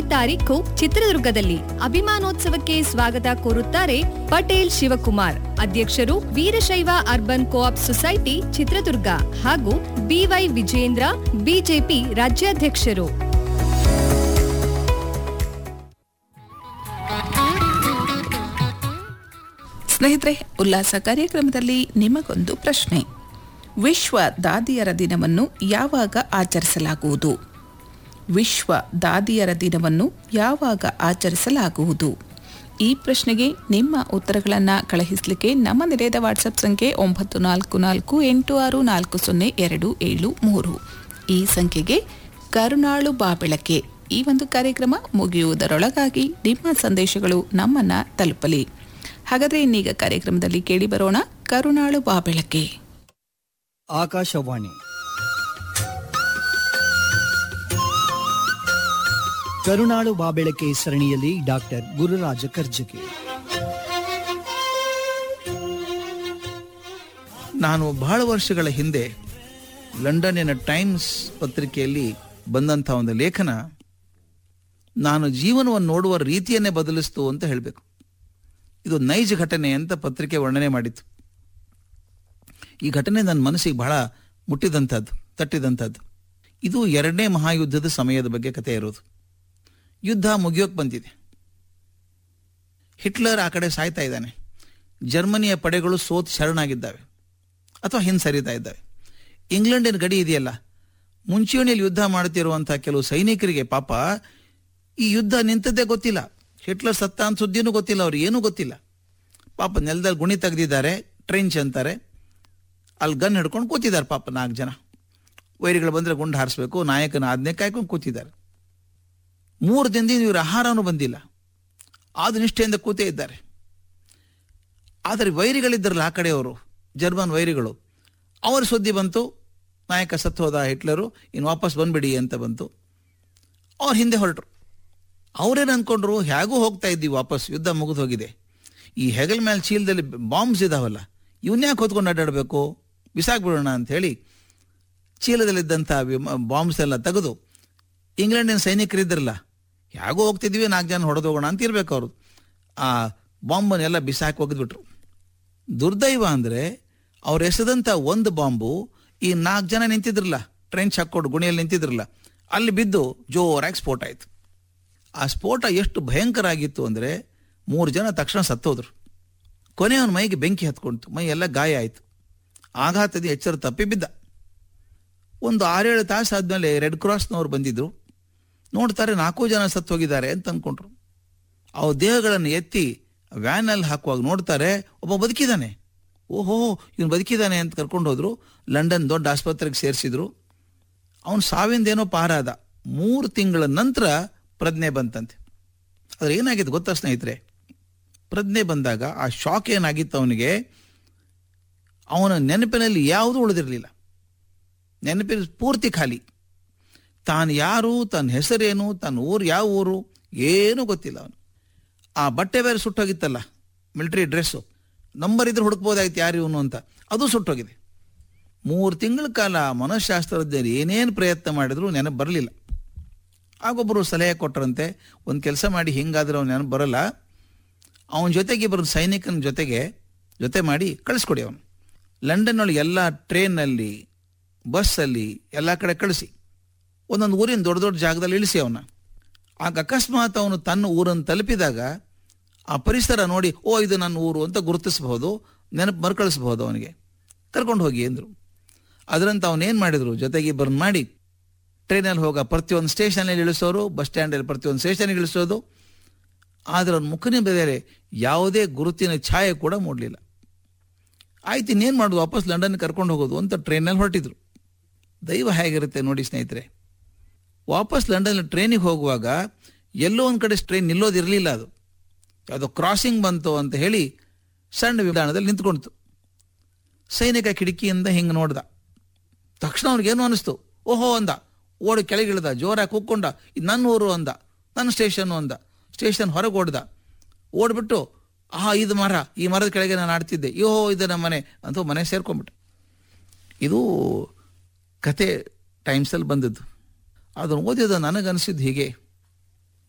ತಾರೀಖು ಚಿತ್ರದುರ್ಗದಲ್ಲಿ ಅಭಿಮಾನೋತ್ಸವಕ್ಕೆ ಸ್ವಾಗತ ಕೋರುತ್ತಾರೆ ಪಟೇಲ್ ಶಿವಕುಮಾರ್ ಅಧ್ಯಕ್ಷರು Veerashaiva urban coop society Chitradurga ಹಾಗೂ ಬಿವೈ ವಿಜೇಂದ್ರ ಬಿಜೆಪಿ ರಾಜ್ಯಾಧ್ಯಕ್ಷರು ಸ್ನೇಹಿತರೆ ಉಲ್ಲಾಸ ಕಾರ್ಯಕ್ರಮದಲ್ಲಿ ನಿಮಗೊಂದು ಪ್ರಶ್ನೆ ವಿಶ್ವ ದಾದಿಯರ ದಿನವನ್ನು ಯಾವಾಗ ಆಚರಿಸಲಾಗುವುದು ವಿಶ್ವ ದಾದಿಯರ ದಿನವನ್ನು ಯಾವಾಗ ಆಚರಿಸಲಾಗುವುದು ಈ ಪ್ರಶ್ನೆಗೆ ನಿಮ್ಮ ಉತ್ತರಗಳನ್ನು ಕಳುಹಿಸಲಿಕ್ಕೆ ನಮ್ಮ ನಿಲಯದ ವಾಟ್ಸಪ್ ಸಂಖ್ಯೆ ಒಂಬತ್ತು ನಾಲ್ಕು ನಾಲ್ಕು ಎಂಟು ಆರು ನಾಲ್ಕು ಸೊನ್ನೆ ಎರಡು ಏಳು ಮೂರು ಈ ಸಂಖ್ಯೆಗೆ ಕರುಣಾಳು ಬಾಬೆಳಕೆ ಈ ಒಂದು ಕಾರ್ಯಕ್ರಮ ಮುಗಿಯುವುದರೊಳಗಾಗಿ ನಿಮ್ಮ ಸಂದೇಶಗಳು ನಮ್ಮನ್ನ ತಲುಪಲಿ ಹಾಗಾದ್ರೆ ಇನ್ನೀಗ ಕಾರ್ಯಕ್ರಮದಲ್ಲಿ ಕೇಳಿ ಬರೋಣ ಕರುಣಾಳು ಬಾಬೆಳಕೆ ಆಕಾಶವಾಣಿ ಕರುಣಾಳು ಬಾಬೆಳಕೆ ಸರಣಿಯಲ್ಲಿ ಡಾಕ್ಟರ್ ಗುರುರಾಜ ಕರ್ಜಗಿ ನಾನು ಬಹಳ ವರ್ಷಗಳ ಹಿಂದೆ ಲಂಡನ್ನಿನ ಟೈಮ್ಸ್ ಪತ್ರಿಕೆಯಲ್ಲಿ ಬಂದಂಥ ಒಂದು ಲೇಖನ ನಾನು ಜೀವನವನ್ನು ನೋಡುವ ರೀತಿಯನ್ನೇ ಬದಲಿಸ್ತು ಅಂತ ಹೇಳಬೇಕು ಇದು ನೈಜ ಘಟನೆ ಅಂತ ಪತ್ರಿಕೆ ವರ್ಣನೆ ಮಾಡಿತ್ತು ಈ ಘಟನೆ ನನ್ನ ಮನಸ್ಸಿಗೆ ಬಹಳ ಮುಟ್ಟಿದಂಥದ್ದು ತಟ್ಟಿದಂಥದ್ದು ಇದು ಎರಡನೇ ಮಹಾಯುದ್ಧದ ಸಮಯದ ಬಗ್ಗೆ ಕಥೆ ಇರೋದು ಯುದ್ಧ ಮುಗಿಯೋಕೆ ಬಂದಿದೆ ಹಿಟ್ಲರ್ ಆ ಕಡೆ ಸಾಯ್ತಾ ಇದ್ದಾನೆ ಜರ್ಮನಿಯ ಪಡೆಗಳು ಸೋತ್ ಶರಣಾಗಿದ್ದಾವೆ ಅಥವಾ ಹಿಂದೆ ಸರಿತಾ ಇದ್ದಾವೆ ಇಂಗ್ಲೆಂಡಿನ ಗಡಿ ಇದೆಯಲ್ಲ ಮುಂಚೂಣಿಯಲ್ಲಿ ಯುದ್ಧ ಮಾಡುತ್ತಿರುವಂಥ ಕೆಲವು ಸೈನಿಕರಿಗೆ ಪಾಪ ಈ ಯುದ್ಧ ನಿಂತದ್ದೇ ಗೊತ್ತಿಲ್ಲ ಹಿಟ್ಲರ್ ಸತ್ತ ಅಂತ ಸುದ್ದಿನೂ ಗೊತ್ತಿಲ್ಲ ಅವ್ರಿಗೆ ಏನೂ ಗೊತ್ತಿಲ್ಲ ಪಾಪ ನೆಲದಲ್ಲಿ ಗುಣಿ ತೆಗೆದಿದ್ದಾರೆ ಟ್ರೆಂಚ್ ಅಂತಾರೆ ಅಲ್ಲಿ ಗನ್ ಹಿಡ್ಕೊಂಡು ಕೂತಿದ್ದಾರೆ ಪಾಪ ನಾಲ್ಕು ಜನ ವೈರಿಗಳು ಬಂದರೆ ಗುಂಡು ಹಾರಿಸ್ಬೇಕು ನಾಯಕನ ಆಜ್ಞೆ ಕಾಯ್ಕೊಂಡು ಕೂತಿದ್ದಾರೆ ಮೂರು ದಿನದಿಂದ ಇವ್ರ ಆಹಾರನೂ ಬಂದಿಲ್ಲ ಆದ ನಿಷ್ಠೆಯಿಂದ ಕೂತೇ ಇದ್ದಾರೆ ಆದರೆ ವೈರಿಗಳಿದ್ದರಲ್ಲ ಆ ಕಡೆಯವರು ಜರ್ಮನ್ ವೈರಿಗಳು ಅವರ ಸುದ್ದಿ ಬಂತು ನಾಯಕ ಸತ್ತು ಹೋದ ಹಿಟ್ಲರು ಇನ್ನು ವಾಪಸ್ ಬಂದ್ಬಿಡಿ ಅಂತ ಬಂತು ಅವ್ರು ಹಿಂದೆ ಹೊರಟರು ಅವರೇನು ಅಂದ್ಕೊಂಡ್ರು ಹೇಗೂ ಹೋಗ್ತಾ ಇದ್ದೀವಿ ವಾಪಸ್ ಯುದ್ಧ ಮುಗಿದು ಹೋಗಿದೆ ಈ ಹೆಗಲ್ ಮೇಲೆ ಚೀಲದಲ್ಲಿ ಬಾಂಬ್ಸ್ ಇದಾವಲ್ಲ ಇವನ್ಯಾಕೆ ಹೊತ್ಕೊಂಡು ಅಡ್ಡಾಡಬೇಕು ಬಿಸಾಕ್ಬಿಡೋಣ ಅಂತ ಹೇಳಿ ಚೀಲದಲ್ಲಿದ್ದಂಥ ಬಾಂಬ್ಸ್ ಎಲ್ಲ ತೆಗೆದು ಇಂಗ್ಲೆಂಡಿನ ಸೈನಿಕರಿದ್ರಲ್ಲ ಹೇಗೋ ಹೋಗ್ತಿದ್ವಿ ನಾಲ್ಕು ಜನ ಹೊಡೆದು ಹೋಗೋಣ ಅಂತ ಇರ್ಬೇಕು ಅವರು ಆ ಬಾಂಬನ್ನೆಲ್ಲ ಬಿಸಾಕಿ ಒಗೆದ್ಬಿಟ್ರು ದುರ್ದೈವ ಅಂದರೆ ಅವ್ರು ಎಸೆದಂಥ ಒಂದು ಬಾಂಬು ಈ ನಾಲ್ಕು ಜನ ನಿಂತಿದ್ರಲ್ಲ ಟ್ರೆಂಚ್ ಹಾಕ್ಕೊಂಡು ಗುಣಿಯಲ್ಲಿ ನಿಂತಿದ್ರಲ್ಲ ಅಲ್ಲಿ ಬಿದ್ದು ಜೋರಾಗಿ ಸ್ಫೋಟ ಆಯಿತು ಆ ಸ್ಫೋಟ ಎಷ್ಟು ಭಯಂಕರ ಆಗಿತ್ತು ಅಂದರೆ ಮೂರು ಜನ ತಕ್ಷಣ ಸತ್ತೋದ್ರು ಕೊನೆಯವನ ಮೈಗೆ ಬೆಂಕಿ ಹತ್ಕೊಂತು ಮೈ ಎಲ್ಲ ಗಾಯ ಆಯಿತು ಆಘಾತದ ಎಚ್ಚರ ತಪ್ಪಿ ಬಿದ್ದ ಒಂದು ಆರೇಳು ತಾಸು ಆದಮೇಲೆ ರೆಡ್ ಕ್ರಾಸ್ನವ್ರು ಬಂದಿದ್ರು ನೋಡ್ತಾರೆ ನಾಲ್ಕು ಜನ ಸತ್ತು ಹೋಗಿದ್ದಾರೆ ಅಂತ ಅಂದ್ಕೊಂಡ್ರು ಅವ್ರ ದೇಹಗಳನ್ನು ಎತ್ತಿ ವ್ಯಾನಲ್ಲಿ ಹಾಕುವಾಗ ನೋಡ್ತಾರೆ ಒಬ್ಬ ಬದುಕಿದ್ದಾನೆ ಓಹೋ ಇವನು ಬದುಕಿದ್ದಾನೆ ಅಂತ ಕರ್ಕೊಂಡು ಹೋದ್ರು ಲಂಡನ್ ದೊಡ್ಡ ಆಸ್ಪತ್ರೆಗೆ ಸೇರಿಸಿದ್ರು ಅವನು ಸಾವಿಂದೇನೋ ಪಾರಾದ ಮೂರು ತಿಂಗಳ ನಂತರ ಪ್ರಜ್ಞೆ ಬಂತಂತೆ ಆದ್ರೆ ಏನಾಗಿತ್ತು ಗೊತ್ತಾ ಸ್ನೇಹಿತರೆ ಪ್ರಜ್ಞೆ ಬಂದಾಗ ಆ ಶಾಕ್ ಏನಾಗಿತ್ತು ಅವನಿಗೆ ಅವನ ನೆನಪಿನಲ್ಲಿ ಯಾವುದೂ ಉಳಿದಿರಲಿಲ್ಲ ನೆನಪಿನ ಪೂರ್ತಿ ಖಾಲಿ ತಾನು ಯಾರು ತನ್ನ ಹೆಸರೇನು ತನ್ನ ಊರು ಯಾವ ಊರು ಏನೂ ಗೊತ್ತಿಲ್ಲ ಅವನು ಆ ಬಟ್ಟೆ ಬೇರೆ ಸುಟ್ಟೋಗಿತ್ತಲ್ಲ ಮಿಲಿಟರಿ ಡ್ರೆಸ್ಸು ನಂಬರ್ ಇದ್ರೆ ಹುಡುಕ್ಬೋದಾಯ್ತು ಯಾರು ಇವನು ಅಂತ ಅದು ಸುಟ್ಟೋಗಿದೆ ಮೂರು ತಿಂಗಳ ಕಾಲ ಮನಃಶಾಸ್ತ್ರಜ್ಞರು ಏನೇನು ಪ್ರಯತ್ನ ಮಾಡಿದ್ರು ನೆನಪು ಬರಲಿಲ್ಲ ಆಗೊಬ್ಬರು ಸಲಹೆ ಕೊಟ್ಟರಂತೆ ಒಂದು ಕೆಲಸ ಮಾಡಿ ಹಿಂಗಾದ್ರೆ ಅವ್ನು ನೆನಪು ಬರಲ್ಲ ಅವನ ಜೊತೆಗೆ ಇಬ್ಬರು ಸೈನಿಕನ ಜೊತೆಗೆ ಜೊತೆ ಮಾಡಿ ಕಳಿಸ್ಕೊಡಿ ಅವನು ಲಂಡನ್ ಒಳಗೆ ಎಲ್ಲ ಟ್ರೈನಲ್ಲಿ ಬಸ್ಸಲ್ಲಿ ಎಲ್ಲ ಕಡೆ ಕಳಿಸಿ ಒಂದೊಂದು ಊರಿನ ದೊಡ್ಡ ದೊಡ್ಡ ಜಾಗದಲ್ಲಿ ಇಳಿಸಿ ಅವನ ಆಗ ಅಕಸ್ಮಾತ್ ಅವನು ತನ್ನ ಊರನ್ನು ತಲುಪಿದಾಗ ಆ ಪರಿಸರ ನೋಡಿ ಓ ಇದು ನನ್ನ ಊರು ಅಂತ ಗುರುತಿಸಬಹುದು ನೆನಪು ಮರುಕಳಿಸಬಹುದು ಅವನಿಗೆ ಕರ್ಕೊಂಡು ಹೋಗಿ ಅಂದರು ಅದರಂತ ಅವನೇನು ಮಾಡಿದ್ರು ಜೊತೆಗೆ ಇಬ್ಬರನ್ನ ಮಾಡಿ ಟ್ರೈನಲ್ಲಿ ಹೋಗ ಪ್ರತಿಯೊಂದು ಸ್ಟೇಷನಲ್ಲಿ ಇಳಿಸೋರು ಬಸ್ ಸ್ಟ್ಯಾಂಡಲ್ಲಿ ಪ್ರತಿಯೊಂದು ಸ್ಟೇಷನ್ಗೆ ಇಳಿಸೋದು ಆದರೆ ಅವ್ನ ಮುಖನೇ ಬೇರೆ ಯಾವುದೇ ಗುರುತಿನ ಛಾಯೆ ಕೂಡ ಮೂಡಲಿಲ್ಲ ಆಯ್ತು ಇನ್ನೇನು ಮಾಡೋದು ವಾಪಸ್ ಲಂಡನ್ಗೆ ಕರ್ಕೊಂಡು ಹೋಗೋದು ಅಂತ ಟ್ರೈನಲ್ಲಿ ಹೊರಟಿದ್ರು ದೈವ ಹೇಗಿರುತ್ತೆ ನೋಡಿ ಸ್ನೇಹಿತರೆ ವಾಪಸ್ ಲಂಡನ್ ಟ್ರೈನಿಗೆ ಹೋಗುವಾಗ ಎಲ್ಲೋ ಒಂದು ಕಡೆ ಟ್ರೈನ್ ನಿಲ್ಲೋದಿರಲಿಲ್ಲ ಅದು ಯಾವುದೋ ಕ್ರಾಸಿಂಗ್ ಬಂತು ಅಂತ ಹೇಳಿ ಸಣ್ಣ ವಿಧಾನದಲ್ಲಿ ನಿಂತ್ಕೊಳ್ತು ಸೈನಿಕ ಕಿಟಕಿಯಿಂದ ಹಿಂಗೆ ನೋಡ್ದ ತಕ್ಷಣ ಅವ್ನಿಗೇನು ಅನಿಸ್ತು ಓಹೋ ಅಂದ ಓಡಿ ಕೆಳಗಿಳ್ದ ಜೋರಾಗಿ ಕೂಕ್ಕೊಂಡ ಇದು ನನ್ನ ಊರು ಅಂದ ನನ್ನ ಸ್ಟೇಷನ್ನು ಅಂದ ಸ್ಟೇಷನ್ ಹೊರಗೆ ಓಡ್ದ ಓಡ್ಬಿಟ್ಟು ಆಹಾ ಇದು ಮರ ಈ ಮರದ ಕೆಳಗೆ ನಾನು ಆಡ್ತಿದ್ದೆ ಯೋಹೋ ಇದು ನಮ್ಮ ಮನೆ ಅಂತ ಮನೆ ಸೇರ್ಕೊಂಡ್ಬಿಟ್ಟೆ ಇದು ಕತೆ ಟೈಮ್ಸಲ್ಲಿ ಬಂದದ್ದು ಅದನ್ನು ಓದಿದ ನನಗನ್ಸಿದ್ದು ಹೀಗೆ